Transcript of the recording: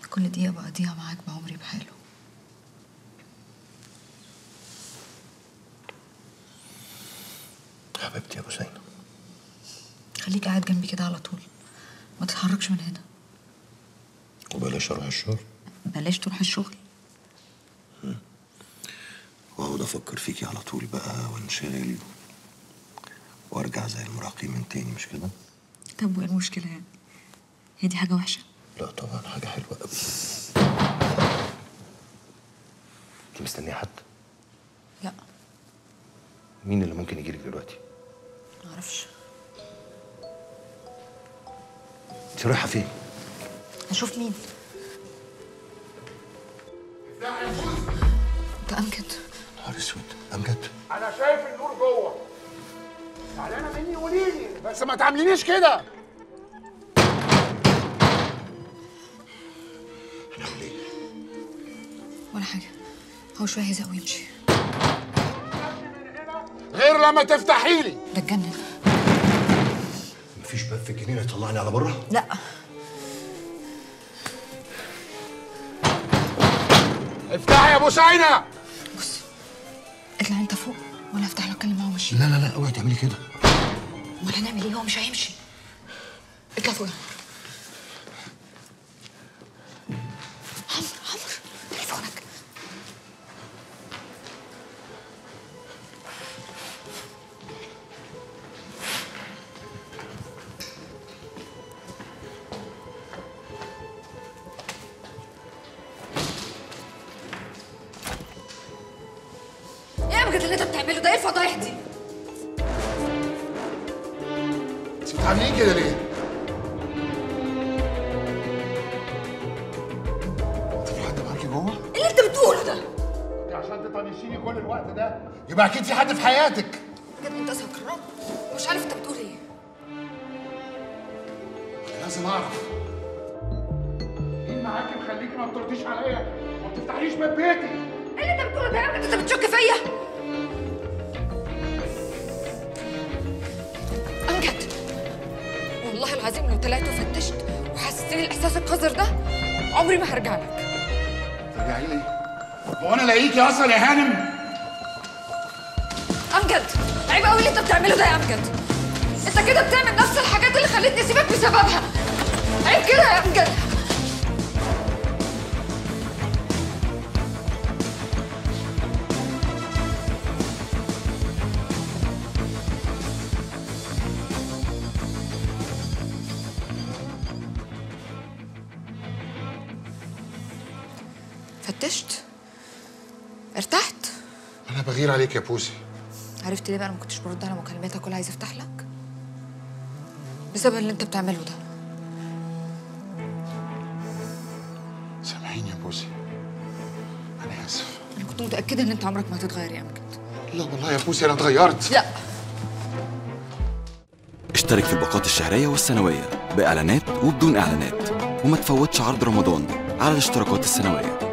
كل دقيقة بقضيها معاك بعمري بحاله حبيبتي يا بوسينة خليك قاعد جنبي كده على طول ما تتحركش من هنا وبلاش اروح الشغل بلاش تروح الشغل واقعد افكر فيكي على طول بقى وانشغل وارجع زي المراهقين من تاني مش كده؟ طب وايه المشكلة يعني هي دي حاجة وحشة لا طبعا حاجة حلوة قوي انت مستنية حد؟ لا مين اللي ممكن يجيلك دلوقتي؟ معرفش انت رايحة فين؟ هشوف مين ده أمجد نهار اسود امجد انا شايف النور جوه زعلانه مني قولي لي بس ما تعاملينيش كده هنعمل ايه؟ ولا حاجة هو شوية هيزق ويمشي غير لما تفتحي لي ده اتجنن مفيش باب في الجنينة يطلعني على بره؟ لا افتحي يا بوسينه بص اطلع انت فوق وانا هفتح له اتكلم معاه ومشي لا لا لا اوعي تعملي كده امال هنعمل ايه هو مش هيمشي اطلع فوق عمرو عمرو تليفونك ايه يا امجد اللي انت بتعمله ده ايه الفضايح دي انت بتعامليني كده ليه؟ انت في حد معاكي جوه؟ ايه اللي انت بتقوله ده انت عشان تطنشيني كل الوقت ده يبقى اكيد في حد في حياتك بجد انت سكران مش عارف انت بتقول ايه أنا لازم اعرف مين معاكي مخليكي ما بترديش عليا وما بتفتحليش باب بيتي ايه اللي انت بتقوله ده يا امجد انت بتشك فيا امجد والله العظيم لو طلعت وفتشت وحسستني الاحساس القذر ده عمري ما هرجع لك ترجعي لي هو انا لاقيكي اصلا يا هانم امجد عيب قوي اللي انت بتعمله ده يا امجد انت كده بتعمل نفس الحاجات اللي خلتني اسيبك بسببها عيب كده يا امجد فتشت ارتحت انا بغير عليك يا بوسي عرفت ليه بقى انا ما كنتش برد على مكالماتك ولا عايزه افتح لك بسبب اللي انت بتعمله ده سامحيني يا بوسي انا اسف انا كنت متاكده ان انت عمرك ما هتتغير يا امجد لا والله يا بوسي انا اتغيرت لا اشترك في الباقات الشهرية والسنوية بإعلانات وبدون إعلانات وما تفوتش عرض رمضان على الاشتراكات السنوية